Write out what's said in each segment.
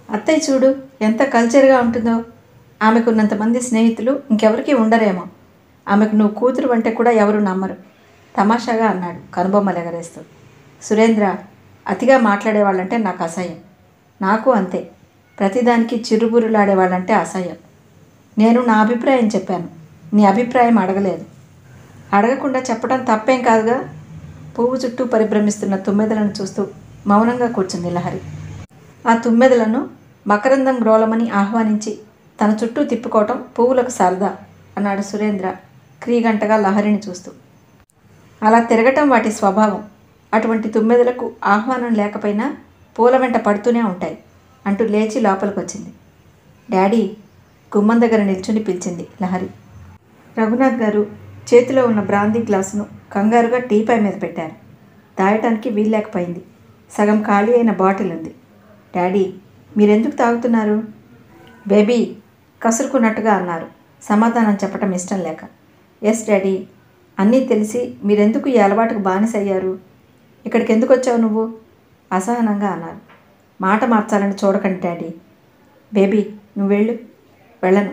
అత్తయ్య చూడు ఎంత కల్చర్గా ఉంటుందో ఆమెకున్నంతమంది స్నేహితులు ఇంకెవరికీ ఉండరేమో ఆమెకు నువ్వు కూతురు అంటే కూడా ఎవరు నమ్మరు తమాషాగా అన్నాడు కనుబొమ్మలు ఎగరేస్తూ సురేంద్ర అతిగా మాట్లాడేవాళ్ళంటే నాకు అసహ్యం నాకు అంతే ప్రతిదానికి చిరుబురులాడేవాళ్ళంటే అసహ్యం నేను నా అభిప్రాయం చెప్పాను నీ అభిప్రాయం అడగలేదు అడగకుండా చెప్పడం తప్పేం కాదుగా పువ్వు చుట్టూ పరిభ్రమిస్తున్న తుమ్మెదలను చూస్తూ మౌనంగా కూర్చుంది లహరి ఆ తుమ్మెదలను మకరందం గ్రోలమని ఆహ్వానించి తన చుట్టూ తిప్పుకోవటం పువ్వులకు సరదా అన్నాడు సురేంద్ర క్రీగంటగా లహరిని చూస్తూ అలా తిరగటం వాటి స్వభావం అటువంటి తుమ్మెదలకు ఆహ్వానం లేకపోయినా పూల వెంట పడుతూనే ఉంటాయి అంటూ లేచి లోపలికి వచ్చింది డాడీ గుమ్మం దగ్గర నిల్చుని పిలిచింది లహరి రఘునాథ్ గారు చేతిలో ఉన్న బ్రాందీ గ్లాసును కంగారుగా టీపై మీద పెట్టారు తాగటానికి వీల్లేకపోయింది సగం ఖాళీ అయిన బాటిల్ ఉంది డాడీ మీరెందుకు తాగుతున్నారు బేబీ కసురుకున్నట్టుగా అన్నారు సమాధానం చెప్పటం ఇష్టం లేక ఎస్ డాడీ అన్నీ తెలిసి మీరెందుకు ఈ అలవాటుకు బానిసయ్యారు ఇక్కడికి ఎందుకు వచ్చావు నువ్వు అసహనంగా అన్నారు మాట మార్చాలని చూడకండి డాడీ బేబీ నువ్వు వెళ్ళు వెళ్ళను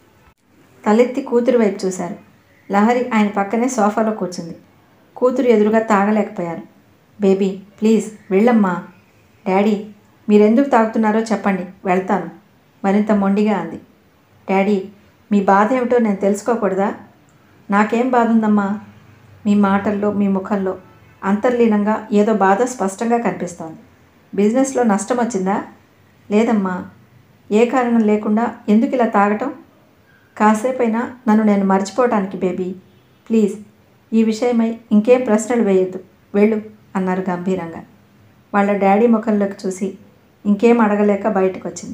తలెత్తి కూతురు వైపు చూశారు లహరి ఆయన పక్కనే సోఫాలో కూర్చుంది కూతురు ఎదురుగా తాగలేకపోయారు బేబీ ప్లీజ్ వెళ్ళమ్మా డాడీ మీరెందుకు తాగుతున్నారో చెప్పండి వెళ్తాను మరింత మొండిగా అంది డాడీ మీ బాధ ఏమిటో నేను తెలుసుకోకూడదా నాకేం బాధ ఉందమ్మా మీ మాటల్లో మీ ముఖంలో అంతర్లీనంగా ఏదో బాధ స్పష్టంగా కనిపిస్తోంది బిజినెస్లో నష్టం వచ్చిందా లేదమ్మా ఏ కారణం లేకుండా ఎందుకు ఇలా తాగటం కాసేపైనా నన్ను నేను మర్చిపోవటానికి బేబీ ప్లీజ్ ఈ విషయమై ఇంకేం ప్రశ్నలు వేయొద్దు వెళ్ళు అన్నారు గంభీరంగా వాళ్ళ డాడీ ముఖంలోకి చూసి ఇంకేం అడగలేక బయటకు వచ్చింది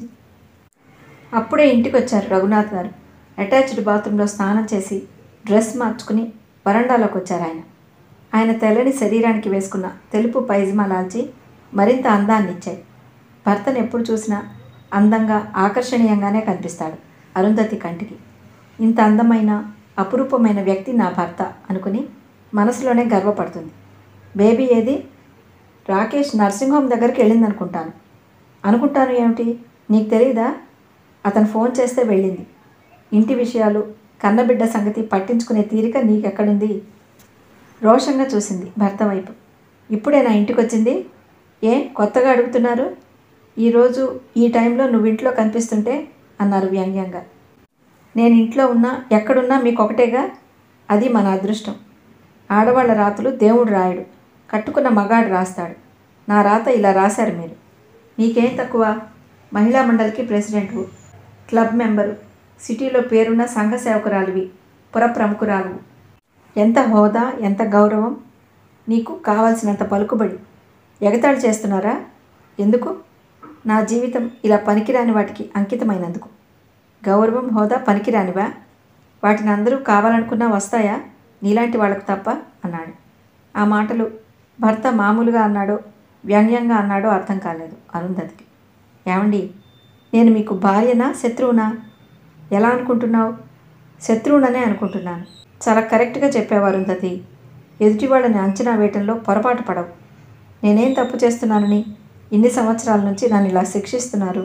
అప్పుడే ఇంటికి వచ్చారు రఘునాథ్ గారు అటాచ్డ్ బాత్రూంలో స్నానం చేసి డ్రెస్ మార్చుకుని వరండాలోకి వచ్చారు ఆయన ఆయన తెల్లని శరీరానికి వేసుకున్న తెలుపు పైజమా లాల్చి మరింత అందాన్ని ఇచ్చాయి భర్తను ఎప్పుడు చూసినా అందంగా ఆకర్షణీయంగానే కనిపిస్తాడు అరుంధతి కంటికి ఇంత అందమైన అపురూపమైన వ్యక్తి నా భర్త అనుకుని మనసులోనే గర్వపడుతుంది బేబీ ఏది రాకేష్ నర్సింగ్ హోమ్ దగ్గరికి వెళ్ళింది అనుకుంటాను అనుకుంటాను ఏమిటి నీకు తెలియదా అతను ఫోన్ చేస్తే వెళ్ళింది ఇంటి విషయాలు కన్నబిడ్డ సంగతి పట్టించుకునే తీరిక నీకెక్కడుంది రోషంగా చూసింది భర్త వైపు ఇప్పుడే నా ఇంటికి వచ్చింది ఏ కొత్తగా అడుగుతున్నారు ఈరోజు ఈ టైంలో నువ్వు ఇంట్లో కనిపిస్తుంటే అన్నారు వ్యంగ్యంగా నేను ఇంట్లో ఉన్నా ఎక్కడున్నా మీకు ఒకటేగా అది మన అదృష్టం ఆడవాళ్ళ రాతలు దేవుడు రాయడు కట్టుకున్న మగాడు రాస్తాడు నా రాత ఇలా రాశారు మీరు నీకేం తక్కువ మహిళా మండలికి ప్రెసిడెంట్వు క్లబ్ మెంబరు సిటీలో పేరున్న సంఘ సేవకురాలివి పుర ప్రముఖురాలువు ఎంత హోదా ఎంత గౌరవం నీకు కావాల్సినంత పలుకుబడి ఎగతాళి చేస్తున్నారా ఎందుకు నా జీవితం ఇలా పనికిరాని వాటికి అంకితమైనందుకు గౌరవం హోదా పనికిరానివా వాటిని అందరూ కావాలనుకున్నా వస్తాయా నీలాంటి వాళ్ళకు తప్ప అన్నాడు ఆ మాటలు భర్త మామూలుగా అన్నాడో వ్యంగ్యంగా అన్నాడో అర్థం కాలేదు అరుంధతికి ఏమండి నేను మీకు భార్యనా శత్రువునా ఎలా అనుకుంటున్నావు శత్రువుననే అనుకుంటున్నాను చాలా కరెక్ట్గా చెప్పావు అరుంధతి ఎదుటి వాళ్ళని అంచనా వేయటంలో పొరపాటు పడవు నేనేం తప్పు చేస్తున్నానని ఇన్ని సంవత్సరాల నుంచి నన్ను ఇలా శిక్షిస్తున్నారు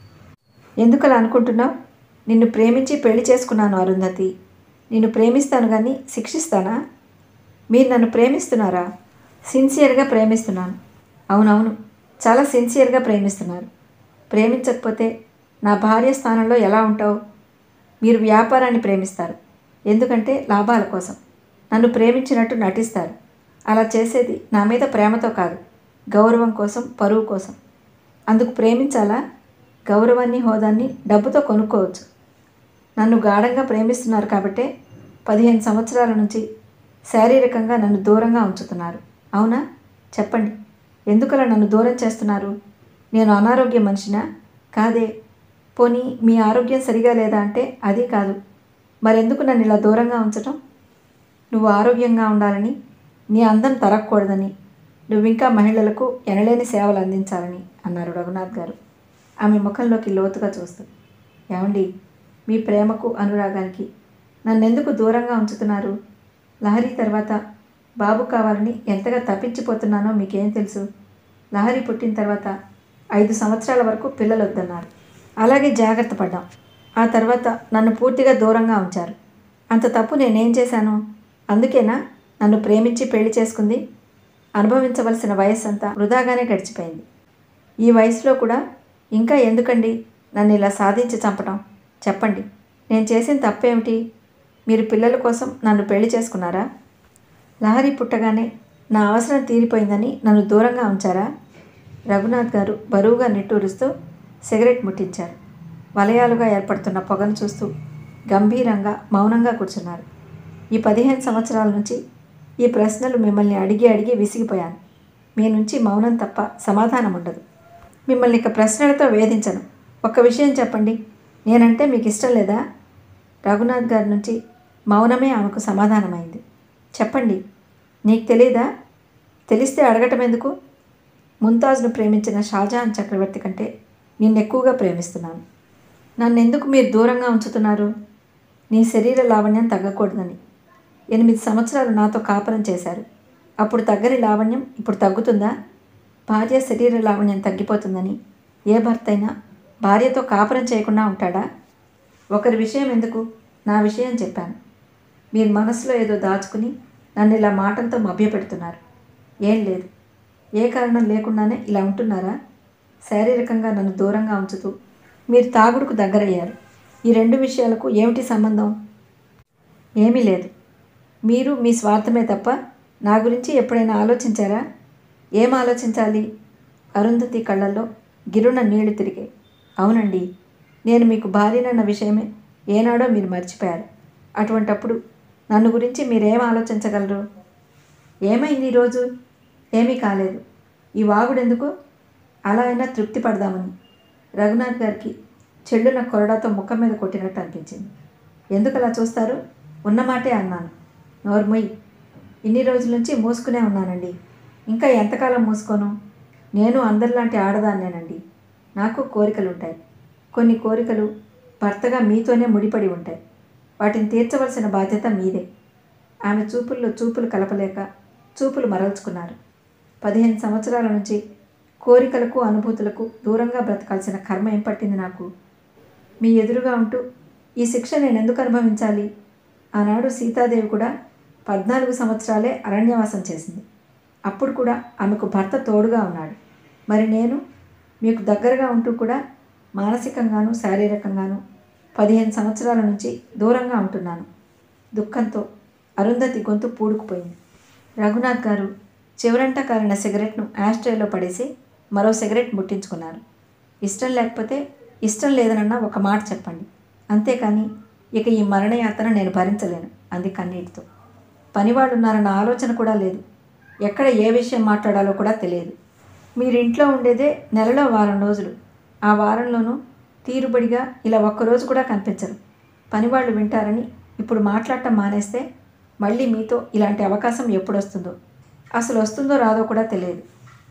ఎందుకు అలా అనుకుంటున్నావు నిన్ను ప్రేమించి పెళ్లి చేసుకున్నాను అరుంధతి నిన్ను ప్రేమిస్తాను కానీ శిక్షిస్తానా మీరు నన్ను ప్రేమిస్తున్నారా సిన్సియర్గా ప్రేమిస్తున్నాను అవునవును చాలా సిన్సియర్గా ప్రేమిస్తున్నారు ప్రేమించకపోతే నా భార్య స్థానంలో ఎలా ఉంటావు మీరు వ్యాపారాన్ని ప్రేమిస్తారు ఎందుకంటే లాభాల కోసం నన్ను ప్రేమించినట్టు నటిస్తారు అలా చేసేది నా మీద ప్రేమతో కాదు గౌరవం కోసం పరువు కోసం అందుకు ప్రేమించాలా గౌరవాన్ని హోదాన్ని డబ్బుతో కొనుక్కోవచ్చు నన్ను గాఢంగా ప్రేమిస్తున్నారు కాబట్టే పదిహేను సంవత్సరాల నుంచి శారీరకంగా నన్ను దూరంగా ఉంచుతున్నారు అవునా చెప్పండి ఎందుకలా నన్ను దూరం చేస్తున్నారు నేను అనారోగ్య మనిషినా కాదే పోనీ మీ ఆరోగ్యం సరిగా లేదా అంటే అది కాదు మరెందుకు నన్ను ఇలా దూరంగా ఉంచటం నువ్వు ఆరోగ్యంగా ఉండాలని నీ అందం తరగకూడదని నువ్వింకా మహిళలకు ఎనలేని సేవలు అందించాలని అన్నారు రఘునాథ్ గారు ఆమె ముఖంలోకి లోతుగా చూస్తూ ఏమండి మీ ప్రేమకు అనురాగానికి నన్నెందుకు దూరంగా ఉంచుతున్నారు లహరి తర్వాత బాబు కావాలని ఎంతగా తప్పించిపోతున్నానో మీకేం తెలుసు లహరి పుట్టిన తర్వాత ఐదు సంవత్సరాల వరకు పిల్లలు వద్దన్నారు అలాగే జాగ్రత్త పడ్డాం ఆ తర్వాత నన్ను పూర్తిగా దూరంగా ఉంచారు అంత తప్పు నేనేం చేశాను అందుకేనా నన్ను ప్రేమించి పెళ్లి చేసుకుంది అనుభవించవలసిన వయస్సు అంతా వృధాగానే గడిచిపోయింది ఈ వయసులో కూడా ఇంకా ఎందుకండి నన్ను ఇలా సాధించి చంపటం చెప్పండి నేను చేసిన తప్పేమిటి మీరు పిల్లల కోసం నన్ను పెళ్లి చేసుకున్నారా లహరి పుట్టగానే నా అవసరం తీరిపోయిందని నన్ను దూరంగా ఉంచారా రఘునాథ్ గారు బరువుగా నిట్టూరుస్తూ సిగరెట్ ముట్టించారు వలయాలుగా ఏర్పడుతున్న పొగను చూస్తూ గంభీరంగా మౌనంగా కూర్చున్నారు ఈ పదిహేను సంవత్సరాల నుంచి ఈ ప్రశ్నలు మిమ్మల్ని అడిగి అడిగి విసిగిపోయాను మీ నుంచి మౌనం తప్ప సమాధానం ఉండదు మిమ్మల్ని ఇక ప్రశ్నలతో వేధించను ఒక్క విషయం చెప్పండి నేనంటే మీకు ఇష్టం లేదా రఘునాథ్ గారి నుంచి మౌనమే ఆమెకు సమాధానమైంది చెప్పండి నీకు తెలీదా తెలిస్తే అడగటం ఎందుకు ముంతాజ్ను ప్రేమించిన షాజహాన్ చక్రవర్తి కంటే నిన్నెక్కువగా ప్రేమిస్తున్నాను నన్ను ఎందుకు మీరు దూరంగా ఉంచుతున్నారు నీ శరీర లావణ్యం తగ్గకూడదని ఎనిమిది సంవత్సరాలు నాతో కాపురం చేశారు అప్పుడు తగ్గని లావణ్యం ఇప్పుడు తగ్గుతుందా భార్య శరీర లావణ్యం తగ్గిపోతుందని ఏ భర్త అయినా భార్యతో కాపురం చేయకుండా ఉంటాడా ఒకరి విషయం ఎందుకు నా విషయం చెప్పాను మీరు మనసులో ఏదో దాచుకుని నన్ను ఇలా మాటలతో మభ్యపెడుతున్నారు ఏం లేదు ఏ కారణం లేకుండానే ఇలా ఉంటున్నారా శారీరకంగా నన్ను దూరంగా ఉంచుతూ మీరు తాగుడుకు దగ్గరయ్యారు ఈ రెండు విషయాలకు ఏమిటి సంబంధం ఏమీ లేదు మీరు మీ స్వార్థమే తప్ప నా గురించి ఎప్పుడైనా ఆలోచించారా ఏం ఆలోచించాలి అరుంధతి కళ్ళల్లో గిరున నీళ్లు తిరిగాయి అవునండి నేను మీకు భార్యనన్న విషయమే ఏనాడో మీరు మర్చిపోయారు అటువంటప్పుడు నన్ను గురించి మీరేం ఆలోచించగలరు ఏమైంది ఈరోజు ఏమీ కాలేదు ఈ వాగుడెందుకు అలా అయినా తృప్తి పడదామని రఘునాథ్ గారికి చెల్లున కొరడాతో ముఖం మీద కొట్టినట్టు అనిపించింది ఎందుకు అలా చూస్తారు ఉన్నమాటే అన్నాను నోర్మొయ్ ఇన్ని రోజుల నుంచి మూసుకునే ఉన్నానండి ఇంకా ఎంతకాలం మూసుకోను నేను అందరిలాంటి ఆడదాన్నేనండి నాకు కోరికలు ఉంటాయి కొన్ని కోరికలు భర్తగా మీతోనే ముడిపడి ఉంటాయి వాటిని తీర్చవలసిన బాధ్యత మీదే ఆమె చూపుల్లో చూపులు కలపలేక చూపులు మరల్చుకున్నారు పదిహేను సంవత్సరాల నుంచి కోరికలకు అనుభూతులకు దూరంగా బ్రతకాల్సిన కర్మ ఏం పట్టింది నాకు మీ ఎదురుగా ఉంటూ ఈ శిక్ష నేను ఎందుకు అనుభవించాలి ఆనాడు సీతాదేవి కూడా పద్నాలుగు సంవత్సరాలే అరణ్యవాసం చేసింది అప్పుడు కూడా ఆమెకు భర్త తోడుగా ఉన్నాడు మరి నేను మీకు దగ్గరగా ఉంటూ కూడా మానసికంగాను శారీరకంగాను పదిహేను సంవత్సరాల నుంచి దూరంగా ఉంటున్నాను దుఃఖంతో అరుంధతి గొంతు పూడుకుపోయింది రఘునాథ్ గారు చివరంట కాలిన సిగరెట్ను యాస్ట్రేలో పడేసి మరో సిగరెట్ ముట్టించుకున్నారు ఇష్టం లేకపోతే ఇష్టం లేదనన్నా ఒక మాట చెప్పండి అంతేకాని ఇక ఈ మరణయాతన నేను భరించలేను అంది కన్నీటితో పనివాడున్నారన్న ఆలోచన కూడా లేదు ఎక్కడ ఏ విషయం మాట్లాడాలో కూడా తెలియదు మీరు ఇంట్లో ఉండేదే నెలలో వారం రోజులు ఆ వారంలోనూ తీరుబడిగా ఇలా ఒక్కరోజు కూడా కనిపించరు పనివాళ్ళు వింటారని ఇప్పుడు మాట్లాడటం మానేస్తే మళ్ళీ మీతో ఇలాంటి అవకాశం ఎప్పుడు వస్తుందో అసలు వస్తుందో రాదో కూడా తెలియదు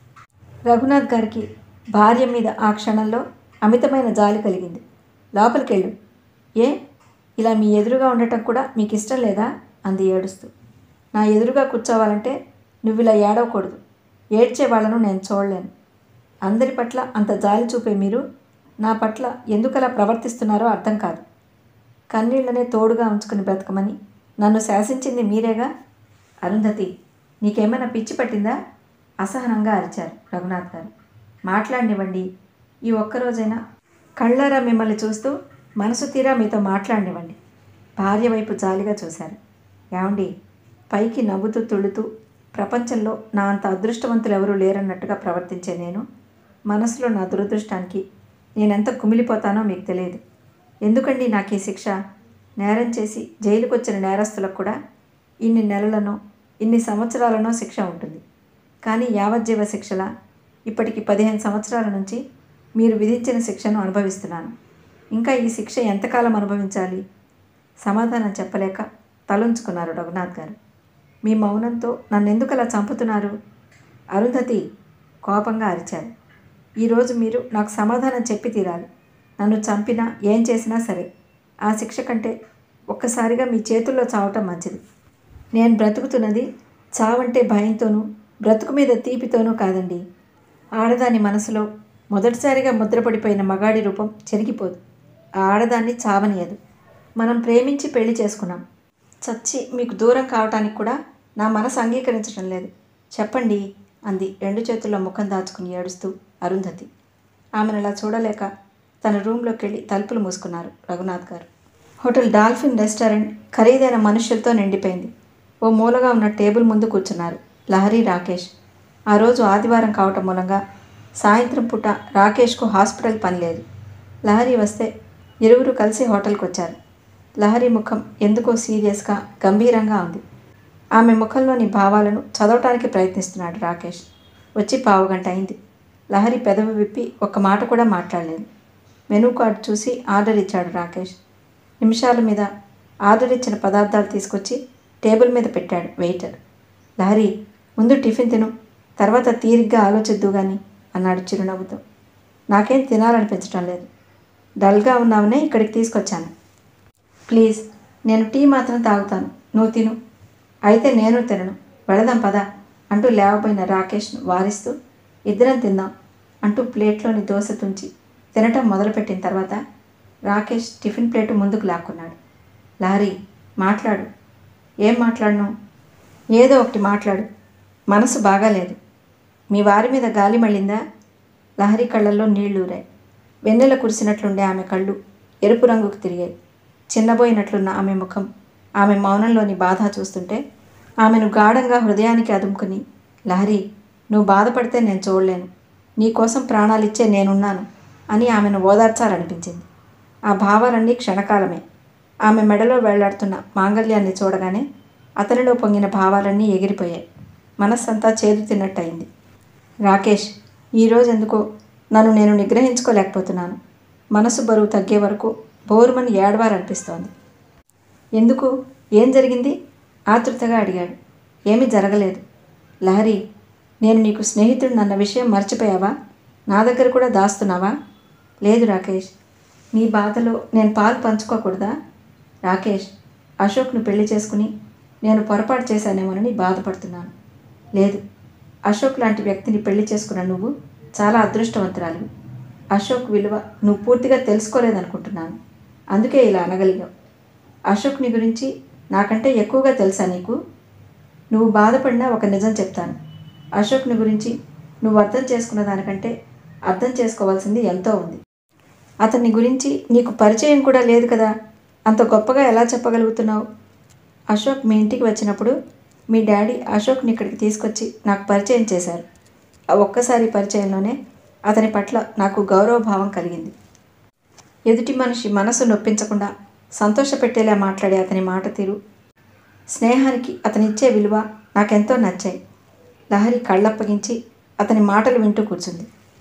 రఘునాథ్ గారికి భార్య మీద ఆ క్షణంలో అమితమైన జాలి కలిగింది లోపలికెళ్ళు ఏ ఇలా మీ ఎదురుగా ఉండటం కూడా మీకు ఇష్టం లేదా అంది ఏడుస్తూ నా ఎదురుగా కూర్చోవాలంటే నువ్వు ఇలా ఏడవకూడదు ఏడ్చే వాళ్ళను నేను చూడలేను అందరి పట్ల అంత జాలి చూపే మీరు నా పట్ల ఎందుకలా ప్రవర్తిస్తున్నారో అర్థం కాదు కన్నీళ్లనే తోడుగా ఉంచుకుని బ్రతకమని నన్ను శాసించింది మీరేగా అరుంధతి నీకేమైనా పిచ్చి పట్టిందా అసహనంగా అరిచారు రఘునాథ్ గారు మాట్లాడినివ్వండి ఈ ఒక్కరోజైనా కళ్ళారా మిమ్మల్ని చూస్తూ మనసు తీరా మీతో మాట్లాడినివ్వండి భార్య వైపు జాలిగా చూశారు ఏమండి పైకి నవ్వుతూ తుడుతూ ప్రపంచంలో నా అంత అదృష్టవంతులు ఎవరూ లేరన్నట్టుగా ప్రవర్తించే నేను మనసులో నా దురదృష్టానికి నేనెంత కుమిలిపోతానో మీకు తెలియదు ఎందుకండి నాకు ఈ శిక్ష నేరం చేసి జైలుకు వచ్చిన నేరస్తులకు కూడా ఇన్ని నెలలనో ఇన్ని సంవత్సరాలనో శిక్ష ఉంటుంది కానీ యావజ్జీవ శిక్షల ఇప్పటికి పదిహేను సంవత్సరాల నుంచి మీరు విధించిన శిక్షను అనుభవిస్తున్నాను ఇంకా ఈ శిక్ష ఎంతకాలం అనుభవించాలి సమాధానం చెప్పలేక తలుంచుకున్నారు రఘునాథ్ గారు మీ మౌనంతో నన్ను ఎందుకు అలా చంపుతున్నారు అరుంధతి కోపంగా అరిచారు ఈరోజు మీరు నాకు సమాధానం చెప్పి తీరాలి నన్ను చంపినా ఏం చేసినా సరే ఆ శిక్ష కంటే ఒక్కసారిగా మీ చేతుల్లో చావటం మంచిది నేను బ్రతుకుతున్నది చావంటే భయంతోనూ బ్రతుకు మీద తీపితోనూ కాదండి ఆడదాని మనసులో మొదటిసారిగా ముద్రపడిపోయిన మగాడి రూపం చెరిగిపోదు ఆ ఆడదాన్ని చావనీయదు మనం ప్రేమించి పెళ్లి చేసుకున్నాం చచ్చి మీకు దూరం కావటానికి కూడా నా మనసు అంగీకరించడం లేదు చెప్పండి అంది రెండు చేతుల్లో ముఖం దాచుకుని ఏడుస్తూ అరుంధతి ఆమెను అలా చూడలేక తన రూమ్లోకి వెళ్ళి తలుపులు మూసుకున్నారు రఘునాథ్ గారు హోటల్ డాల్ఫిన్ రెస్టారెంట్ ఖరీదైన మనుషులతో నిండిపోయింది ఓ మూలగా ఉన్న టేబుల్ ముందు కూర్చున్నారు లహరి రాకేష్ ఆ రోజు ఆదివారం కావటం మూలంగా సాయంత్రం పూట రాకేష్కు హాస్పిటల్ పని లేదు లహరి వస్తే ఇరువురు కలిసి హోటల్కి వచ్చారు లహరి ముఖం ఎందుకో సీరియస్గా గంభీరంగా ఉంది ఆమె ముఖంలోని భావాలను చదవటానికి ప్రయత్నిస్తున్నాడు రాకేష్ వచ్చి పావుగంట అయింది లహరి పెదవి విప్పి ఒక్క మాట కూడా మాట్లాడలేదు మెనూ కార్డు చూసి ఆర్డర్ ఇచ్చాడు రాకేష్ నిమిషాల మీద ఆర్డర్ ఇచ్చిన పదార్థాలు తీసుకొచ్చి టేబుల్ మీద పెట్టాడు వెయిటర్ లహరి ముందు టిఫిన్ తిను తర్వాత తీరిగ్గా ఆలోచిద్దు గాని అన్నాడు చిరునవ్వుతో నాకేం తినాలనిపించడం లేదు డల్గా ఉన్నావనే ఇక్కడికి తీసుకొచ్చాను ప్లీజ్ నేను టీ మాత్రం తాగుతాను నువ్వు తిను అయితే నేను తినను వెళదాం పదా అంటూ లేవబోయిన రాకేష్ను వారిస్తూ ఇద్దరం తిందాం అంటూ ప్లేట్లోని దోశ తుంచి తినటం మొదలుపెట్టిన తర్వాత రాకేష్ టిఫిన్ ప్లేటు ముందుకు లాక్కున్నాడు లారీ మాట్లాడు ఏం మాట్లాడను ఏదో ఒకటి మాట్లాడు మనసు బాగాలేదు మీ వారి మీద గాలి మళ్ళిందా లహరి కళ్ళల్లో నీళ్లూరాయి వెన్నెల కురిసినట్లుండే ఆమె కళ్ళు ఎరుపు రంగుకు తిరిగాయి చిన్నబోయినట్లున్న ఆమె ముఖం ఆమె మౌనంలోని బాధ చూస్తుంటే ఆమెను గాఢంగా హృదయానికి అదుముకుని లహరి నువ్వు బాధపడితే నేను చూడలేను నీకోసం ప్రాణాలిచ్చే నేనున్నాను అని ఆమెను ఓదార్చాలనిపించింది ఆ భావాలన్నీ క్షణకాలమే ఆమె మెడలో వేళ్లాడుతున్న మాంగల్యాన్ని చూడగానే అతనిలో పొంగిన భావాలన్నీ ఎగిరిపోయాయి మనస్సంతా చేదు తిన్నట్టయింది రాకేష్ ఈరోజు ఎందుకో నన్ను నేను నిగ్రహించుకోలేకపోతున్నాను మనసు బరువు తగ్గే వరకు బోరుమని ఏడవాలనిపిస్తోంది ఎందుకు ఏం జరిగింది ఆతృతగా అడిగాడు ఏమీ జరగలేదు లహరి నేను నీకు స్నేహితుడినన్న విషయం మర్చిపోయావా నా దగ్గర కూడా దాస్తున్నావా లేదు రాకేష్ నీ బాధలో నేను పాలు పంచుకోకూడదా రాకేష్ అశోక్ను పెళ్లి చేసుకుని నేను పొరపాటు చేశానేమోనని బాధపడుతున్నాను లేదు అశోక్ లాంటి వ్యక్తిని పెళ్లి చేసుకున్న నువ్వు చాలా అదృష్టవంతురాలివి అశోక్ విలువ నువ్వు పూర్తిగా తెలుసుకోలేదనుకుంటున్నాను అందుకే ఇలా అనగలిగావు అశోక్ నీ గురించి నాకంటే ఎక్కువగా తెలుసా నీకు నువ్వు బాధపడినా ఒక నిజం చెప్తాను అశోక్ని గురించి నువ్వు అర్థం చేసుకున్న దానికంటే అర్థం చేసుకోవాల్సింది ఎంతో ఉంది అతని గురించి నీకు పరిచయం కూడా లేదు కదా అంత గొప్పగా ఎలా చెప్పగలుగుతున్నావు అశోక్ మీ ఇంటికి వచ్చినప్పుడు మీ డాడీ అశోక్ని ఇక్కడికి తీసుకొచ్చి నాకు పరిచయం చేశారు ఆ ఒక్కసారి పరిచయంలోనే అతని పట్ల నాకు గౌరవభావం కలిగింది ఎదుటి మనిషి మనసు నొప్పించకుండా సంతోషపెట్టేలా మాట్లాడే అతని మాట తీరు స్నేహానికి అతనిచ్చే విలువ నాకెంతో నచ్చాయి లహరి కళ్ళప్పగించి అతని మాటలు వింటూ కూర్చుంది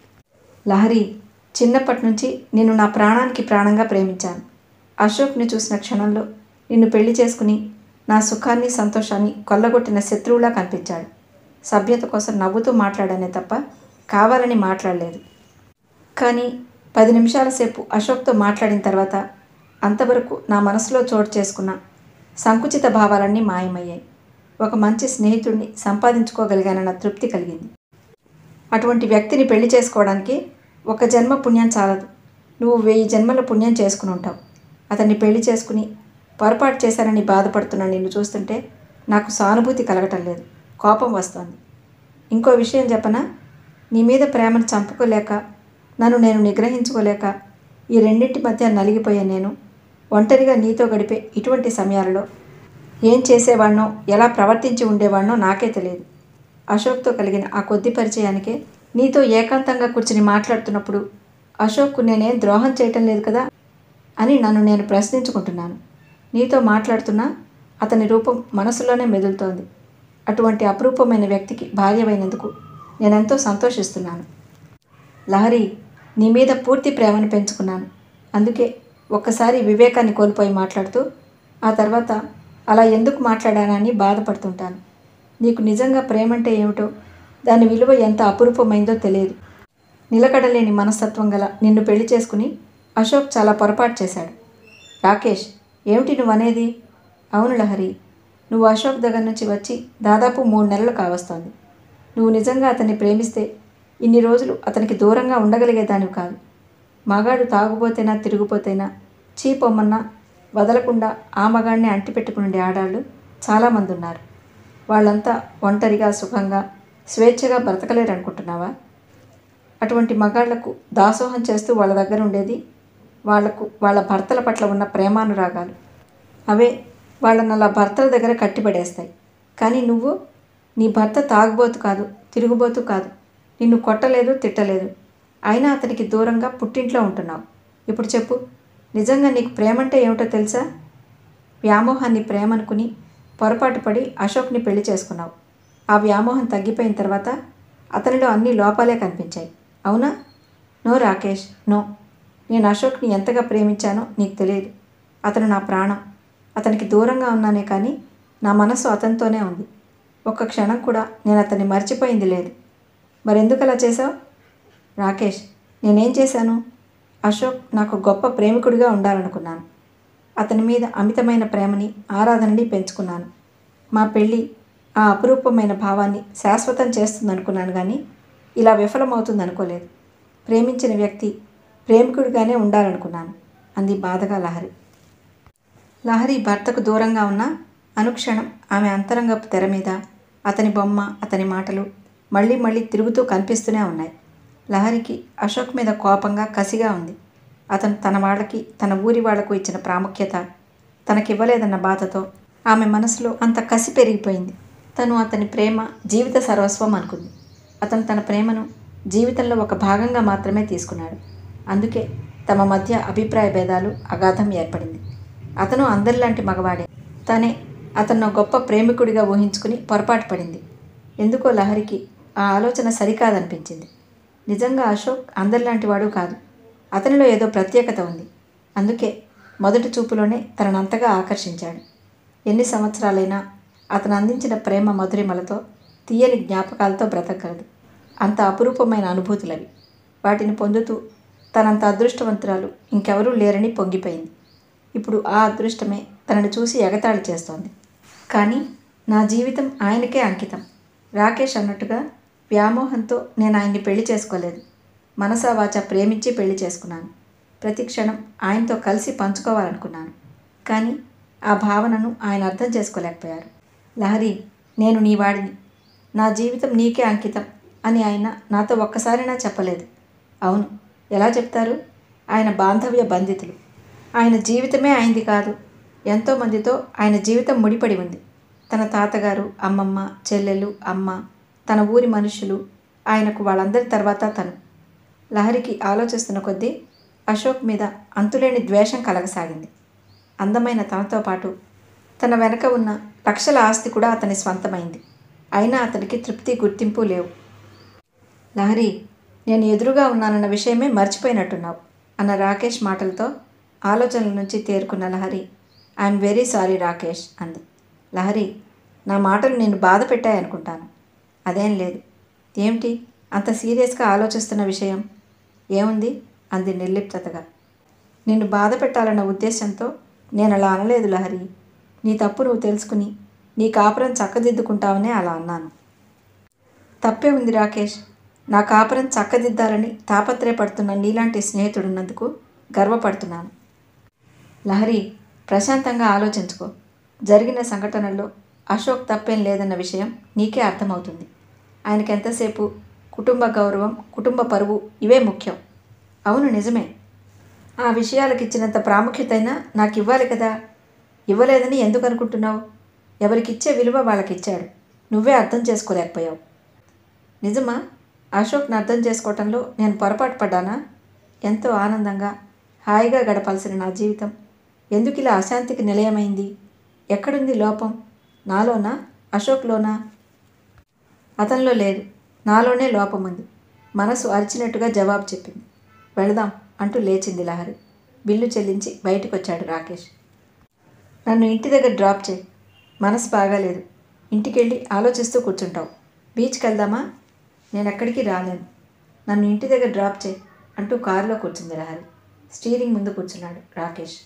లహరి చిన్నప్పటి నుంచి నిన్ను నా ప్రాణానికి ప్రాణంగా ప్రేమించాను అశోక్ని చూసిన క్షణంలో నిన్ను పెళ్లి చేసుకుని నా సుఖాన్ని సంతోషాన్ని కొల్లగొట్టిన శత్రువులా కనిపించాడు సభ్యత కోసం నవ్వుతూ మాట్లాడానే తప్ప కావాలని మాట్లాడలేదు కానీ పది నిమిషాల సేపు అశోక్తో మాట్లాడిన తర్వాత అంతవరకు నా మనసులో చోటు చేసుకున్న సంకుచిత భావాలన్నీ మాయమయ్యాయి ఒక మంచి స్నేహితుడిని సంపాదించుకోగలిగానన్న తృప్తి కలిగింది అటువంటి వ్యక్తిని పెళ్లి చేసుకోవడానికి ఒక జన్మ పుణ్యం చాలదు నువ్వు వెయ్యి జన్మల పుణ్యం చేసుకుని ఉంటావు అతన్ని పెళ్లి చేసుకుని పొరపాటు చేశానని బాధపడుతున్న నిన్ను చూస్తుంటే నాకు సానుభూతి కలగటం లేదు కోపం వస్తోంది ఇంకో విషయం చెప్పనా నీ మీద ప్రేమను చంపుకోలేక నన్ను నేను నిగ్రహించుకోలేక ఈ రెండింటి మధ్య నలిగిపోయే నేను ఒంటరిగా నీతో గడిపే ఇటువంటి సమయాలలో ఏం చేసేవాడినో ఎలా ప్రవర్తించి ఉండేవాడినో నాకే తెలియదు అశోక్తో కలిగిన ఆ కొద్ది పరిచయానికే నీతో ఏకాంతంగా కూర్చుని మాట్లాడుతున్నప్పుడు అశోక్కు నేనేం ద్రోహం చేయటం లేదు కదా అని నన్ను నేను ప్రశ్నించుకుంటున్నాను నీతో మాట్లాడుతున్నా అతని రూపం మనసులోనే మెదులుతోంది అటువంటి అపురూపమైన వ్యక్తికి భార్యమైనందుకు నేనెంతో సంతోషిస్తున్నాను లహరి నీ మీద పూర్తి ప్రేమను పెంచుకున్నాను అందుకే ఒక్కసారి వివేకాన్ని కోల్పోయి మాట్లాడుతూ ఆ తర్వాత అలా ఎందుకు మాట్లాడానని బాధపడుతుంటాను నీకు నిజంగా ప్రేమంటే ఏమిటో దాని విలువ ఎంత అపురూపమైందో తెలియదు నిలకడలేని మనస్తత్వం గల నిన్ను పెళ్లి చేసుకుని అశోక్ చాలా పొరపాటు చేశాడు రాకేష్ ఏమిటి నువ్వు అనేది అవును లహరి నువ్వు అశోక్ దగ్గర నుంచి వచ్చి దాదాపు మూడు నెలలు కావస్తోంది నువ్వు నిజంగా అతన్ని ప్రేమిస్తే ఇన్ని రోజులు అతనికి దూరంగా ఉండగలిగేదానివి కాదు మగాడు తాగుపోతేనా తిరిగిపోతేనా చీపొమ్మన్నా వదలకుండా ఆ మగాడిని అంటిపెట్టుకునే ఆడాళ్ళు చాలామంది ఉన్నారు వాళ్ళంతా ఒంటరిగా సుఖంగా స్వేచ్ఛగా బ్రతకలేరు అనుకుంటున్నావా అటువంటి మగాళ్లకు దాసోహం చేస్తూ వాళ్ళ దగ్గర ఉండేది వాళ్లకు వాళ్ళ భర్తల పట్ల ఉన్న ప్రేమానురాగాలు అవే వాళ్ళని అలా భర్తల దగ్గర కట్టిపడేస్తాయి కానీ నువ్వు నీ భర్త తాగుబోతు కాదు తిరుగుబోతు కాదు నిన్ను కొట్టలేదు తిట్టలేదు అయినా అతనికి దూరంగా పుట్టింట్లో ఉంటున్నావు ఇప్పుడు చెప్పు నిజంగా నీకు ప్రేమంటే ఏమిటో తెలుసా వ్యామోహాన్ని ప్రేమనుకుని పొరపాటు పడి అశోక్ని పెళ్లి చేసుకున్నావు ఆ వ్యామోహం తగ్గిపోయిన తర్వాత అతనిలో అన్ని లోపాలే కనిపించాయి అవునా నో రాకేష్ నో నేను అశోక్ని ఎంతగా ప్రేమించానో నీకు తెలియదు అతను నా ప్రాణం అతనికి దూరంగా ఉన్నానే కానీ నా మనసు అతనితోనే ఉంది ఒక్క క్షణం కూడా నేను అతన్ని మర్చిపోయింది లేదు మరెందుకు అలా చేశావు రాకేష్ నేనేం చేశాను అశోక్ నాకు గొప్ప ప్రేమికుడిగా ఉండాలనుకున్నాను అతని మీద అమితమైన ప్రేమని ఆరాధనని పెంచుకున్నాను మా పెళ్ళి ఆ అపురూపమైన భావాన్ని శాశ్వతం చేస్తుందనుకున్నాను కానీ ఇలా విఫలమవుతుంది అనుకోలేదు ప్రేమించిన వ్యక్తి ప్రేమికుడిగానే ఉండాలనుకున్నాను అంది బాధగా లహరి లహరి భర్తకు దూరంగా ఉన్న అనుక్షణం ఆమె అంతరంగపు తెర మీద అతని బొమ్మ అతని మాటలు మళ్ళీ మళ్ళీ తిరుగుతూ కనిపిస్తూనే ఉన్నాయి లహరికి అశోక్ మీద కోపంగా కసిగా ఉంది అతను తన వాళ్ళకి తన ఊరి వాళ్లకు ఇచ్చిన ప్రాముఖ్యత తనకివ్వలేదన్న బాధతో ఆమె మనసులో అంత కసి పెరిగిపోయింది తను అతని ప్రేమ జీవిత సర్వస్వం అనుకుంది అతను తన ప్రేమను జీవితంలో ఒక భాగంగా మాత్రమే తీసుకున్నాడు అందుకే తమ మధ్య అభిప్రాయ భేదాలు అగాధం ఏర్పడింది అతను అందరిలాంటి మగవాడే తనే అతను గొప్ప ప్రేమికుడిగా ఊహించుకుని పొరపాటు పడింది ఎందుకో లహరికి ఆ ఆలోచన సరికాదనిపించింది నిజంగా అశోక్ అందరిలాంటి వాడు కాదు అతనిలో ఏదో ప్రత్యేకత ఉంది అందుకే మొదటి చూపులోనే తననంతగా ఆకర్షించాడు ఎన్ని సంవత్సరాలైనా అతను అందించిన ప్రేమ మధురిమలతో తీయని జ్ఞాపకాలతో బ్రతకగలదు అంత అపురూపమైన అనుభూతులవి వాటిని పొందుతూ తనంత అదృష్టవంతురాలు ఇంకెవరూ లేరని పొంగిపోయింది ఇప్పుడు ఆ అదృష్టమే తనని చూసి ఎగతాళి చేస్తోంది కానీ నా జీవితం ఆయనకే అంకితం రాకేష్ అన్నట్టుగా వ్యామోహంతో నేను ఆయన్ని పెళ్లి చేసుకోలేదు మనసావాచ ప్రేమించి పెళ్లి చేసుకున్నాను ప్రతి క్షణం ఆయనతో కలిసి పంచుకోవాలనుకున్నాను కానీ ఆ భావనను ఆయన అర్థం చేసుకోలేకపోయారు లహరి నేను నీ వాడిని నా జీవితం నీకే అంకితం అని ఆయన నాతో ఒక్కసారైనా చెప్పలేదు అవును ఎలా చెప్తారు ఆయన బాంధవ్య బంధితులు ఆయన జీవితమే ఆయనది కాదు ఎంతోమందితో ఆయన జీవితం ముడిపడి ఉంది తన తాతగారు అమ్మమ్మ చెల్లెలు అమ్మ తన ఊరి మనుషులు ఆయనకు వాళ్ళందరి తర్వాత తను లహరికి ఆలోచిస్తున్న కొద్దీ అశోక్ మీద అంతులేని ద్వేషం కలగసాగింది అందమైన తనతో పాటు తన వెనక ఉన్న లక్షల ఆస్తి కూడా అతని స్వంతమైంది అయినా అతనికి తృప్తి గుర్తింపు లేవు లహరి నేను ఎదురుగా ఉన్నానన్న విషయమే మర్చిపోయినట్టున్నావు అన్న రాకేష్ మాటలతో ఆలోచనల నుంచి తేరుకున్న Lahari I'm very sorry Rakesh అంది లహరి నా మాటలు నేను బాధ పెట్టాయనుకుంటాను అదేం లేదు ఏమిటి అంత సీరియస్గా ఆలోచిస్తున్న విషయం ఏముంది అంది నిర్లిప్తతగా నిన్ను బాధ పెట్టాలన్న ఉద్దేశంతో నేను అలా అనలేదు లహరి నీ తప్పు నువ్వు తెలుసుకుని నీ కాపురం చక్కదిద్దుకుంటావనే అలా అన్నాను తప్పే ఉంది రాకేష్ నా కాపురం చక్కదిద్దాలని తాపత్రయపడుతున్న నీలాంటి స్నేహితుడున్నందుకు గర్వపడుతున్నాను లహరి ప్రశాంతంగా ఆలోచించుకో జరిగిన సంఘటనల్లో అశోక్ తప్పేం లేదన్న విషయం నీకే అర్థమవుతుంది ఆయనకి ఎంతసేపు కుటుంబ గౌరవం కుటుంబ పరువు ఇవే ముఖ్యం అవును నిజమే ఆ విషయాలకు ఇచ్చినంత ప్రాముఖ్యతైనా నాకు ఇవ్వాలి కదా ఇవ్వలేదని ఎందుకు అనుకుంటున్నావు ఎవరికిచ్చే విలువ వాళ్ళకిచ్చాడు నువ్వే అర్థం చేసుకోలేకపోయావు నిజమా అశోక్ని అర్థం చేసుకోవటంలో నేను పొరపాటు పడ్డానా ఎంతో ఆనందంగా హాయిగా గడపాల్సిన నా జీవితం ఎందుకు ఇలా అశాంతికి నిలయమైంది ఎక్కడుంది లోపం నాలోనా అశోక్లోనా అతనిలో లేదు నాలోనే లోపం ఉంది మనసు అరిచినట్టుగా జవాబు చెప్పింది వెళదాం అంటూ లేచింది లహరి బిల్లు చెల్లించి బయటకు వచ్చాడు రాకేష్ నన్ను ఇంటి దగ్గర డ్రాప్ చేయి మనసు బాగాలేదు ఇంటికెళ్ళి ఆలోచిస్తూ కూర్చుంటావు బీచ్కి వెళ్దామా నేను ఎక్కడికి రాలేను నన్ను ఇంటి దగ్గర డ్రాప్ చేయి అంటూ కారులో కూర్చుంది లహరి స్టీరింగ్ ముందు కూర్చున్నాడు రాకేష్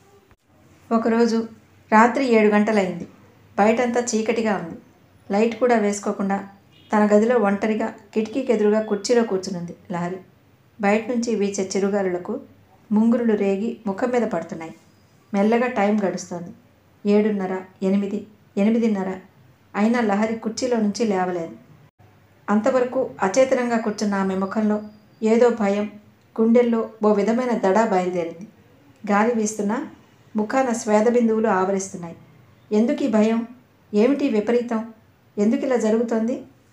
ఒకరోజు రాత్రి ఏడు గంటలైంది బయటంతా చీకటిగా ఉంది లైట్ కూడా వేసుకోకుండా తన గదిలో ఒంటరిగా కిటికీకి ఎదురుగా కుర్చీలో కూర్చునుంది లహరి బయట నుంచి వీచే చిరుగాలులకు ముంగురులు రేగి ముఖం మీద పడుతున్నాయి మెల్లగా టైం గడుస్తోంది ఏడున్నర ఎనిమిది ఎనిమిదిన్నర అయినా లహరి కుర్చీలో నుంచి లేవలేదు అంతవరకు అచేతనంగా కూర్చున్న ఆమె ముఖంలో ఏదో భయం గుండెల్లో ఓ విధమైన దడ బయలుదేరింది గాలి వీస్తున్నా ముఖాన స్వేద బిందువులు ఆవరిస్తున్నాయి ఎందుకు ఈ భయం ఏమిటి విపరీతం ఎందుకు ఇలా జరుగుతోంది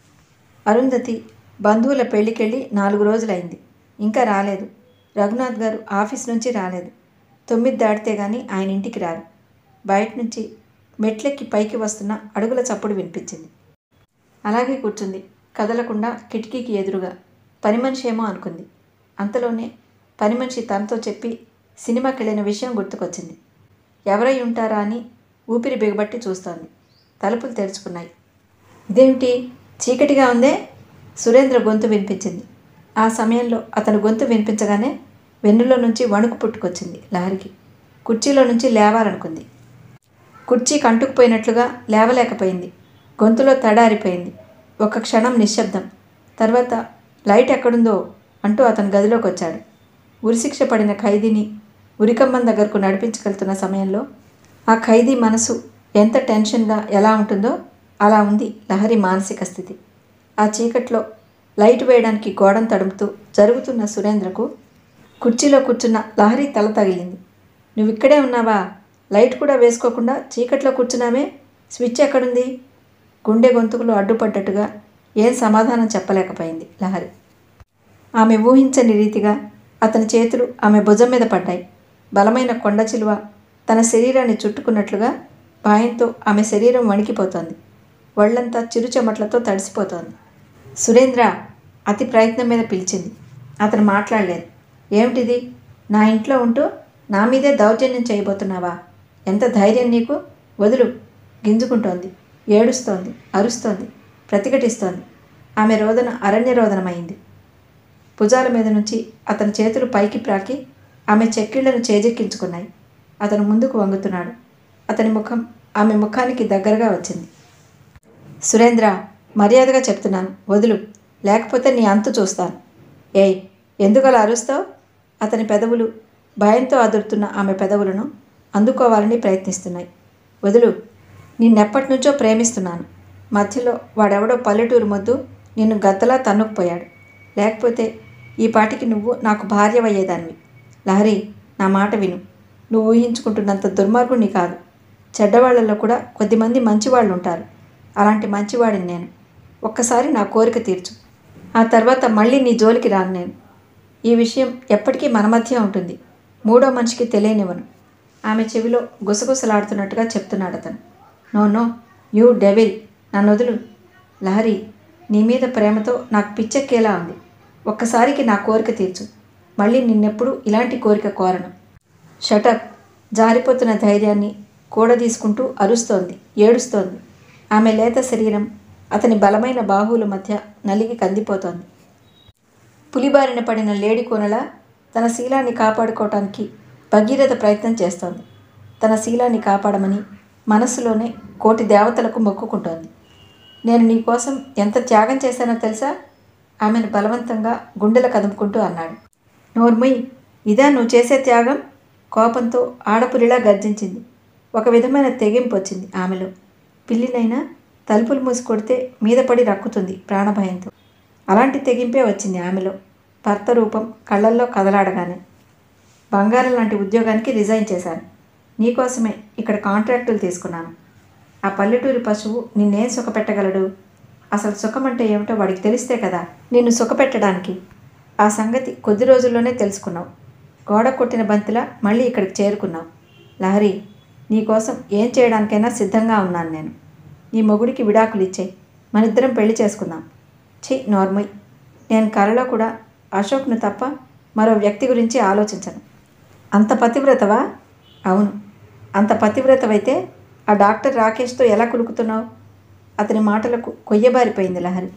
అరుంధతి బంధువుల పెళ్ళికెళ్ళి నాలుగు రోజులైంది ఇంకా రాలేదు రఘునాథ్ గారు ఆఫీస్ నుంచి రాలేదు తొమ్మిది దాటితే గాని ఆయన ఇంటికి రారు బయట నుంచి మెట్లెక్కి పైకి వస్తున్న అడుగుల చప్పుడు వినిపించింది అలాగే కూర్చుంది కదలకుండా కిటికీకి ఎదురుగా పని మనిషి ఏమో అనుకుంది అంతలోనే పని మనిషి తనతో చెప్పి సినిమాకి వెళ్ళిన విషయం గుర్తుకొచ్చింది ఎవరై ఉంటారా అని ఊపిరి బిగబట్టి చూస్తోంది తలుపులు తెరుచుకున్నాయి ఇదేమిటి చీకటిగా ఉందే సురేంద్ర గొంతు వినిపించింది ఆ సమయంలో అతని గొంతు వినిపించగానే వెన్నులో నుంచి వణుకు పుట్టుకొచ్చింది లహరికి కుర్చీలో నుంచి లేవాలనుకుంది కుర్చీ కంటుకుపోయినట్లుగా లేవలేకపోయింది గొంతులో తడారిపోయింది ఒక క్షణం నిశ్శబ్దం తర్వాత లైట్ ఎక్కడుందో అంటూ అతను గదిలోకి వచ్చాడు ఉరిశిక్ష పడిన ఖైదీని ఉరికమ్మం దగ్గరకు నడిపించగలుగుతున్న సమయంలో ఆ ఖైదీ మనసు ఎంత టెన్షన్గా ఎలా ఉంటుందో అలా ఉంది లహరి మానసిక స్థితి ఆ చీకట్లో లైట్ వేయడానికి గోడను తడుముతూ జరుగుతున్న సురేంద్రకు కుర్చీలో కూర్చున్న లహరి తల తగిలింది నువ్వు ఇక్కడే ఉన్నావా లైట్ కూడా వేసుకోకుండా చీకట్లో కూర్చున్నామే స్విచ్ ఎక్కడుంది గుండె గొంతుకులు అడ్డుపడ్డట్టుగా ఏం సమాధానం చెప్పలేకపోయింది లహరి ఆమె ఊహించని రీతిగా అతని చేతులు ఆమె భుజం మీద పడ్డాయి బలమైన కొండ చిలువ తన శరీరాన్ని చుట్టుకున్నట్లుగా భయంతో ఆమె శరీరం వణికిపోతోంది ఒళ్ళంతా చిరుచెమట్లతో తడిసిపోతోంది సురేంద్ర అతి ప్రయత్నం మీద పిలిచింది అతను మాట్లాడలేదు ఏమిటిది నా ఇంట్లో ఉంటూ నా మీదే దౌర్జన్యం చేయబోతున్నావా ఎంత ధైర్యం నీకు వదులు గింజుకుంటోంది ఏడుస్తోంది అరుస్తోంది ప్రతిఘటిస్తోంది ఆమె రోదన అరణ్య రోదనమైంది భుజాల మీద నుంచి అతని చేతులు పైకి ప్రాకి ఆమె చెక్కిళ్లను చేజెక్కించుకున్నాయి అతను ముందుకు వంగుతున్నాడు అతని ముఖం ఆమె ముఖానికి దగ్గరగా వచ్చింది సురేంద్ర మర్యాదగా చెప్తున్నాను వదులు లేకపోతే నీ అంతు చూస్తాను ఏయ్ ఎందుకు అలా అరుస్తావు అతని పెదవులు భయంతో అదురుతున్న ఆమె పెదవులను అందుకోవాలని ప్రయత్నిస్తున్నాయి వదులు నిన్నెప్పటి నుంచో ప్రేమిస్తున్నాను మధ్యలో వాడెవడో పల్లెటూరు మొద్దు నిన్ను గద్దలా తన్నుకుపోయాడు లేకపోతే ఈ పాటికి నువ్వు నాకు భార్యవయ్యేదానివి లహరి నా మాట విను నువ్వు ఊహించుకుంటున్నంత దుర్మార్గుని కాదు చెడ్డవాళ్లలో కూడా కొద్దిమంది మంచివాళ్ళు ఉంటారు అలాంటి మంచివాడిని నేను ఒక్కసారి నా కోరిక తీర్చు ఆ తర్వాత మళ్ళీ నీ జోలికి రాను నేను ఈ విషయం ఎప్పటికీ మన మధ్య ఉంటుంది మూడో మనిషికి తెలియనివ్వను ఆమె చెవిలో గుసగుసలాడుతున్నట్టుగా చెప్తున్నాడు అతను నో నో యూ డెవిల్ నన్ను వదులు లహరి నీ మీద ప్రేమతో నాకు పిచ్చెక్కేలా ఉంది ఒక్కసారికి నా కోరిక తీర్చు మళ్ళీ నిన్నెప్పుడు ఇలాంటి కోరిక కోరను షటప్ జారిపోతున్న ధైర్యాన్ని కూడదీసుకుంటూ అరుస్తోంది ఏడుస్తోంది ఆమె లేత శరీరం అతని బలమైన బాహువుల మధ్య నలిగి కందిపోతోంది పులిబారిన పడిన లేడి కోనల తన శీలాన్ని కాపాడుకోవటానికి భగీరథ ప్రయత్నం చేస్తోంది తన శీలాన్ని కాపాడమని మనస్సులోనే కోటి దేవతలకు మొక్కుకుంటోంది నేను నీ కోసం ఎంత త్యాగం చేశానో తెలుసా ఆమెను బలవంతంగా గుండెల కదుముకుంటూ అన్నాడు నోర్మయ్ ఇదా నువ్వు చేసే త్యాగం కోపంతో ఆడపులిలా గర్జించింది ఒక విధమైన తెగింపు వచ్చింది ఆమెలో పిల్లినైనా తలుపులు మూసి కొడితే మీద పడి రక్కుతుంది ప్రాణభయంతో అలాంటి తెగింపే వచ్చింది ఆమెలో భర్త రూపం కళ్ళల్లో కదలాడగానే బంగారం లాంటి ఉద్యోగానికి రిజైన్ చేశాను నీకోసమే ఇక్కడ కాంట్రాక్టులు తీసుకున్నాను ఆ పల్లెటూరి పశువు నిన్నేం సుఖపెట్టగలడు అసలు సుఖం అంటే ఏమిటో వాడికి తెలిస్తే కదా నిన్ను సుఖపెట్టడానికి ఆ సంగతి కొద్ది రోజుల్లోనే తెలుసుకున్నావు గోడ కొట్టిన బంతిలా మళ్ళీ ఇక్కడికి చేరుకున్నావు లహరి నీకోసం ఏం చేయడానికైనా సిద్ధంగా ఉన్నాను నేను నీ మొగుడికి విడాకులు ఇచ్చేయి మనిద్దరం పెళ్లి చేసుకుందాం ఛీ నార్మల్ నేను కలలో కూడా అశోక్ను తప్ప మరో వ్యక్తి గురించి ఆలోచించను అంత పతివ్రతవా అవును అంత పతివ్రతవైతే ఆ డాక్టర్ రాకేష్తో ఎలా కులుకుతున్నావు అతని మాటలకు కొయ్యబారిపోయింది లహరి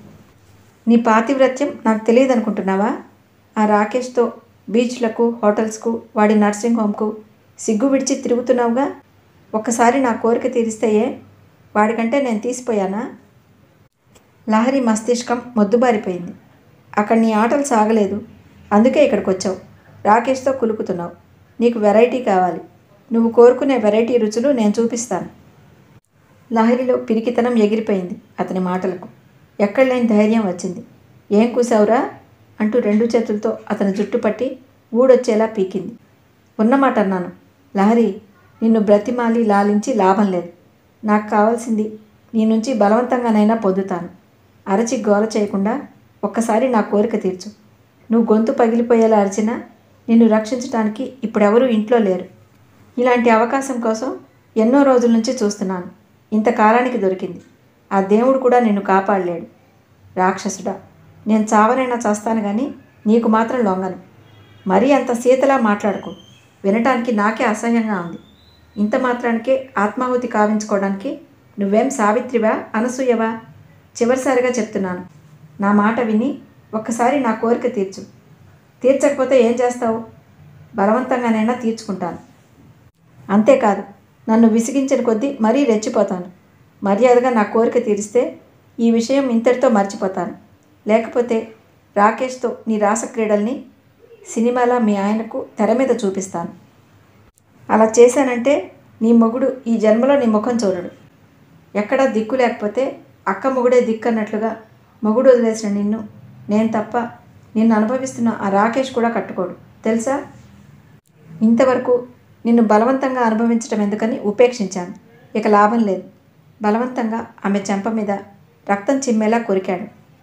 నీ పాతివ్రత్యం నాకు తెలియదు అనుకుంటున్నావా ఆ రాకేష్తో బీచ్లకు హోటల్స్కు వాడి నర్సింగ్ హోమ్కు సిగ్గు విడిచి తిరుగుతున్నావుగా ఒక్కసారి నా కోరిక తీరిస్తే ఏ వాడికంటే నేను తీసిపోయానా లహరి మస్తిష్కం మొద్దుబారిపోయింది అక్కడ నీ ఆటలు సాగలేదు అందుకే ఇక్కడికి వచ్చావు రాకేష్తో కులుకుతున్నావు నీకు వెరైటీ కావాలి నువ్వు కోరుకునే వెరైటీ రుచులు నేను చూపిస్తాను లహరిలో పిరికితనం ఎగిరిపోయింది అతని మాటలకు ఎక్కడ లేని ధైర్యం వచ్చింది ఏం కూసావురా అంటూ రెండు చేతులతో అతని జుట్టు పట్టి ఊడొచ్చేలా పీకింది ఉన్నమాట అన్నాను లహరి నిన్ను బ్రతిమాలి లాలించి లాభం లేదు నాకు కావాల్సింది నీ నుంచి బలవంతంగానైనా పొందుతాను అరచి గోల చేయకుండా ఒక్కసారి నా కోరిక తీర్చు నువ్వు గొంతు పగిలిపోయేలా అరిచినా నిన్ను రక్షించడానికి ఇప్పుడెవరూ ఇంట్లో లేరు ఇలాంటి అవకాశం కోసం ఎన్నో రోజుల నుంచి చూస్తున్నాను ఇంతకాలానికి దొరికింది ఆ దేవుడు కూడా నిన్ను కాపాడలేడు రాక్షసుడా నేను చావనైనా చేస్తాను కానీ నీకు మాత్రం లొంగను మరీ అంత సీతలా మాట్లాడకు వినటానికి నాకే అసహ్యంగా ఉంది ఇంత మాత్రానికే ఆత్మాహుతి కావించుకోవడానికి నువ్వేం సావిత్రివా అనసూయవా చివరిసారిగా చెప్తున్నాను నా మాట విని ఒక్కసారి నా కోరిక తీర్చు తీర్చకపోతే ఏం చేస్తావు బలవంతంగానైనా తీర్చుకుంటాను అంతేకాదు నన్ను విసిగించిన కొద్దీ మరీ రెచ్చిపోతాను మర్యాదగా నా కోరిక తీరిస్తే ఈ విషయం ఇంతటితో మర్చిపోతాను లేకపోతే రాకేష్తో నీ రాసక్రీడల్ని సినిమాలా మీ ఆయనకు తెర మీద చూపిస్తాను అలా చేశానంటే నీ మొగుడు ఈ జన్మలో నీ ముఖం చూడడు ఎక్కడా దిక్కు లేకపోతే అక్క మొగుడే దిక్కు అన్నట్లుగా మొగుడు వదిలేసిన నిన్ను నేను తప్ప నిన్ను అనుభవిస్తున్న ఆ రాకేష్ కూడా కట్టుకోడు తెలుసా ఇంతవరకు నిన్ను బలవంతంగా అనుభవించడం ఎందుకని ఉపేక్షించాను ఇక లాభం లేదు బలవంతంగా ఆమె చెంప మీద రక్తం చిమ్మేలా కొరికాడు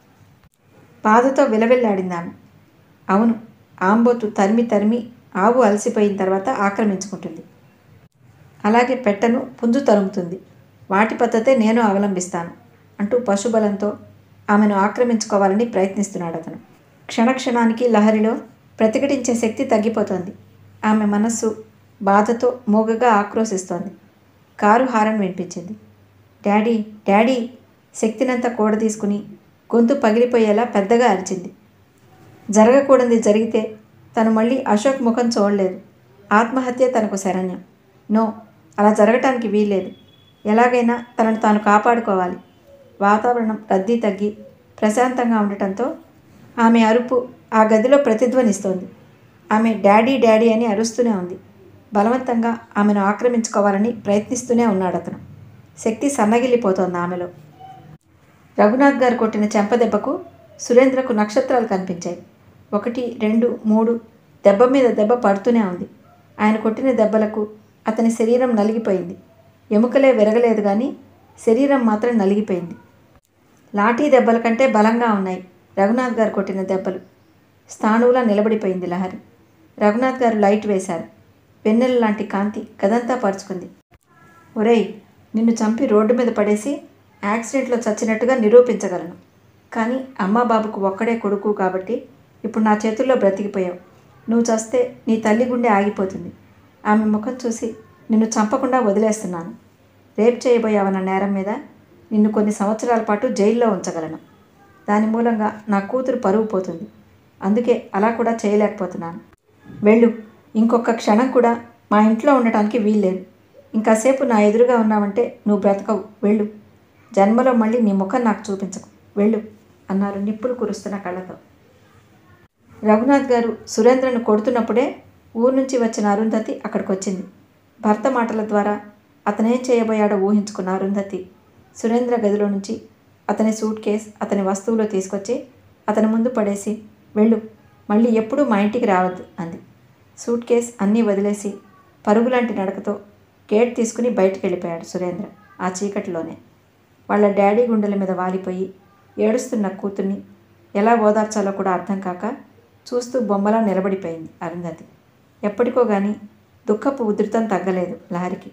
బాధతో విలవిల్లాడింది ఆమె అవును ఆంబోతు తరిమి తరిమి ఆవు అలసిపోయిన తర్వాత ఆక్రమించుకుంటుంది అలాగే పెట్టను పుంజు తరుముతుంది వాటి పద్ధతే నేను అవలంబిస్తాను అంటూ పశుబలంతో ఆమెను ఆక్రమించుకోవాలని ప్రయత్నిస్తున్నాడు అతను క్షణక్షణానికి లహరిలో ప్రతిఘటించే శక్తి తగ్గిపోతోంది ఆమె మనస్సు బాధతో మూగగా ఆక్రోశిస్తోంది కారు హారన్ వినిపించింది డాడీ డాడీ శక్తినంతా కూడ తీసుకుని గొంతు పగిలిపోయేలా పెద్దగా అరిచింది జరగకూడనిది జరిగితే తను మళ్ళీ అశోక్ ముఖం చూడలేదు ఆత్మహత్య తనకు శరణ్యం నో అలా జరగటానికి వీల్లేదు ఎలాగైనా తనను తాను కాపాడుకోవాలి వాతావరణం రద్దీ తగ్గి ప్రశాంతంగా ఉండటంతో ఆమె అరుపు ఆ గదిలో ప్రతిధ్వనిస్తోంది ఆమె డాడీ డాడీ అని అరుస్తూనే ఉంది బలవంతంగా ఆమెను ఆక్రమించుకోవాలని ప్రయత్నిస్తూనే ఉన్నాడు అతను శక్తి సన్నగిల్లిపోతోంది ఆమెలో రఘునాథ్ గారు కొట్టిన చెంపదెబ్బకు సురేంద్రకు నక్షత్రాలు కనిపించాయి ఒకటి రెండు మూడు దెబ్బ మీద దెబ్బ పడుతూనే ఉంది ఆయన కొట్టిన దెబ్బలకు అతని శరీరం నలిగిపోయింది ఎముకలే విరగలేదు కానీ శరీరం మాత్రం నలిగిపోయింది లాఠీ దెబ్బల కంటే బలంగా ఉన్నాయి రఘునాథ్ గారు కొట్టిన దెబ్బలు స్థాణువులా నిలబడిపోయింది లహరి రఘునాథ్ గారు లైట్ వేశారు వెన్నెల లాంటి కాంతి గదంతా పరుచుకుంది ఒరేయ్ నిన్ను చంపి రోడ్డు మీద పడేసి యాక్సిడెంట్లో చచ్చినట్టుగా నిరూపించగలను కానీ అమ్మ బాబుకు ఒక్కడే కొడుకు కాబట్టి ఇప్పుడు నా చేతుల్లో బ్రతికిపోయావు నువ్వు చస్తే నీ తల్లి గుండె ఆగిపోతుంది ఆమె ముఖం చూసి నిన్ను చంపకుండా వదిలేస్తున్నాను రేప్ చేయబోయావన్న నేరం మీద నిన్ను కొన్ని సంవత్సరాల పాటు జైల్లో ఉంచగలను దాని మూలంగా నా కూతురు పరువు పోతుంది అందుకే అలా కూడా చేయలేకపోతున్నాను వెళ్ళు ఇంకొక క్షణం కూడా మా ఇంట్లో ఉండటానికి వీల్లేదు ఇంకాసేపు నా ఎదురుగా ఉన్నావంటే నువ్వు బ్రతకవు వెళ్ళు జన్మలో మళ్ళీ నీ ముఖం నాకు చూపించకు వెళ్ళు అన్నారు నిప్పులు కురుస్తున్న కళ్ళతో రఘునాథ్ గారు సురేంద్రను కొడుతున్నప్పుడే ఊరు నుంచి వచ్చిన అరుంధతి అక్కడికి వచ్చింది భర్త మాటల ద్వారా అతనేం చేయబోయాడో ఊహించుకున్న అరుంధతి సురేంద్ర గదిలో నుంచి అతని సూట్ కేస్ అతని వస్తువులు తీసుకొచ్చి అతని ముందు పడేసి వెళ్ళు మళ్ళీ ఎప్పుడూ మా ఇంటికి రావద్దు అంది సూట్ కేస్ అన్నీ వదిలేసి పరుగులాంటి నడకతో గేట్ తీసుకుని బయటికి వెళ్ళిపోయాడు సురేంద్ర ఆ చీకటిలోనే వాళ్ళ డాడీ గుండెల మీద వాలిపోయి ఏడుస్తున్న కూతుర్ని ఎలా ఓదార్చాలో కూడా అర్థం కాక చూస్తూ బొమ్మలా నిలబడిపోయింది అరుంధతి ఎప్పటికో గాని దుఃఖపు ఉధృతం తగ్గలేదు లహరికి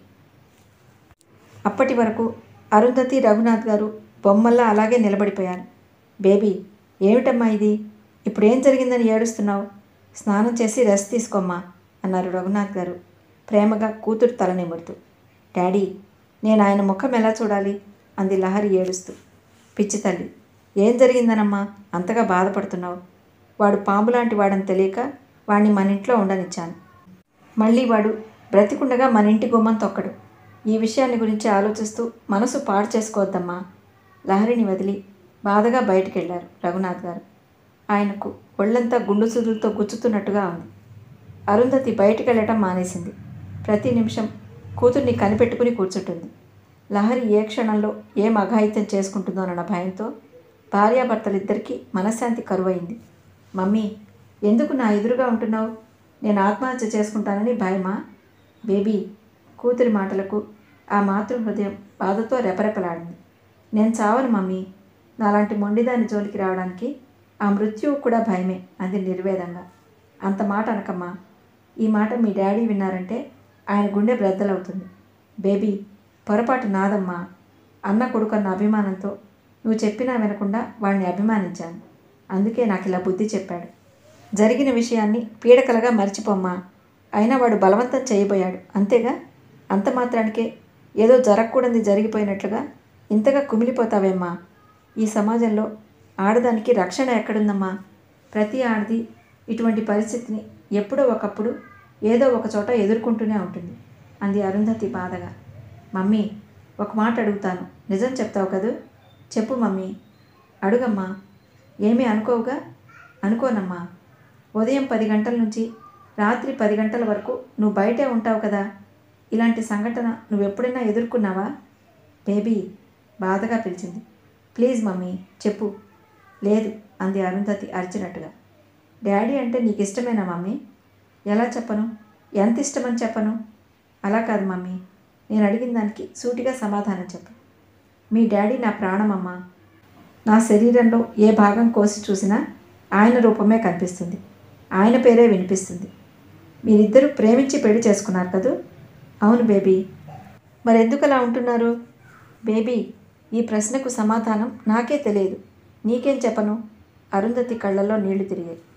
అప్పటి వరకు అరుంధతి రఘునాథ్ గారు బొమ్మల్లా అలాగే నిలబడిపోయారు బేబీ ఏమిటమ్మా ఇది ఇప్పుడు ఏం జరిగిందని ఏడుస్తున్నావు స్నానం చేసి రెస్ట్ తీసుకోమ్మా అన్నారు రఘునాథ్ గారు ప్రేమగా కూతురు తల నిమురుతూ డాడీ నేను ఆయన ముఖం ఎలా చూడాలి అంది లహరి ఏడుస్తూ పిచ్చి తల్లి ఏం జరిగిందనమ్మా అంతగా బాధపడుతున్నావు వాడు పాము లాంటి వాడని తెలియక వాడిని మన ఇంట్లో ఉండనిచ్చాను మళ్ళీ వాడు బ్రతికుండగా మన ఇంటి గుమ్మం తొక్కడు ఈ విషయాన్ని గురించి ఆలోచిస్తూ మనసు పాడు చేసుకోవద్దమ్మా లహరిని వదిలి బాధగా బయటికి వెళ్ళారు రఘునాథ్ గారు ఆయనకు ఒళ్ళంతా గుండు సుదులతో గుచ్చుతున్నట్టుగా ఉంది అరుంధతి బయటికి వెళ్ళటం మానేసింది ప్రతి నిమిషం కూతుర్ని కనిపెట్టుకుని కూర్చుంటుంది లహరి ఏ క్షణంలో ఏం అఘాయిత్యం చేసుకుంటుందోనన్న భయంతో భార్యాభర్తలిద్దరికీ మనశ్శాంతి కరువైంది మమ్మీ ఎందుకు నా ఎదురుగా ఉంటున్నావు నేను ఆత్మహత్య చేసుకుంటానని భయమా బేబీ కూతురి మాటలకు ఆ మాతృ హృదయం బాధతో రెపరెపలాడింది నేను చావను మమ్మీ నాలాంటి మొండిదాని జోలికి రావడానికి ఆ మృత్యువు కూడా భయమే అంది నిర్వేదంగా అంత మాట అనకమ్మా ఈ మాట మీ డాడీ విన్నారంటే ఆయన గుండె బ్రద్దలవుతుంది బేబీ పొరపాటు నాదమ్మా అన్న కొడుకన్న అభిమానంతో నువ్వు చెప్పినా వినకుండా వాడిని అభిమానించాను అందుకే నాకు ఇలా బుద్ధి చెప్పాడు జరిగిన విషయాన్ని పీడకలగా మర్చిపోమ్మా అయినా వాడు బలవంతం చేయబోయాడు అంతేగా అంత మాత్రానికే ఏదో జరగకూడదు జరిగిపోయినట్లుగా ఇంతగా కుమిలిపోతావేమ్మా ఈ సమాజంలో ఆడదానికి రక్షణ ఎక్కడుందమ్మా ప్రతి ఆడది ఇటువంటి పరిస్థితిని ఎప్పుడో ఒకప్పుడు ఏదో ఒక చోట ఎదుర్కొంటూనే ఉంటుంది అంది అరుంధతి బాధగా మమ్మీ ఒక మాట అడుగుతాను నిజం చెప్తావు కదూ చెప్పు మమ్మీ అడుగమ్మా ఏమీ అనుకోవుగా అనుకోనమ్మా ఉదయం పది గంటల నుంచి రాత్రి పది గంటల వరకు నువ్వు బయటే ఉంటావు కదా ఇలాంటి సంఘటన నువ్వు ఎప్పుడైనా ఎదుర్కొన్నావా బేబీ బాధగా పిలిచింది ప్లీజ్ మమ్మీ చెప్పు లేదు అంది అరుంధతి అరిచినట్టుగా డాడీ అంటే నీకు ఇష్టమేనా మమ్మీ ఎలా చెప్పను ఎంత ఇష్టమని చెప్పను అలా కాదు మమ్మీ నేను అడిగిన దానికి సూటిగా సమాధానం చెప్పు మీ డాడీ నా ప్రాణమమ్మా నా శరీరంలో ఏ భాగం కోసి చూసినా ఆయన రూపమే కనిపిస్తుంది ఆయన పేరే వినిపిస్తుంది మీరిద్దరూ ప్రేమించి పెళ్లి చేసుకున్నారు కదూ అవును బేబీ మరెందుకు అలా ఉంటున్నారు బేబీ ఈ ప్రశ్నకు సమాధానం నాకే తెలియదు నీకేం చెప్పను అరుంధతి కళ్ళల్లో నీళ్లు తిరిగాయి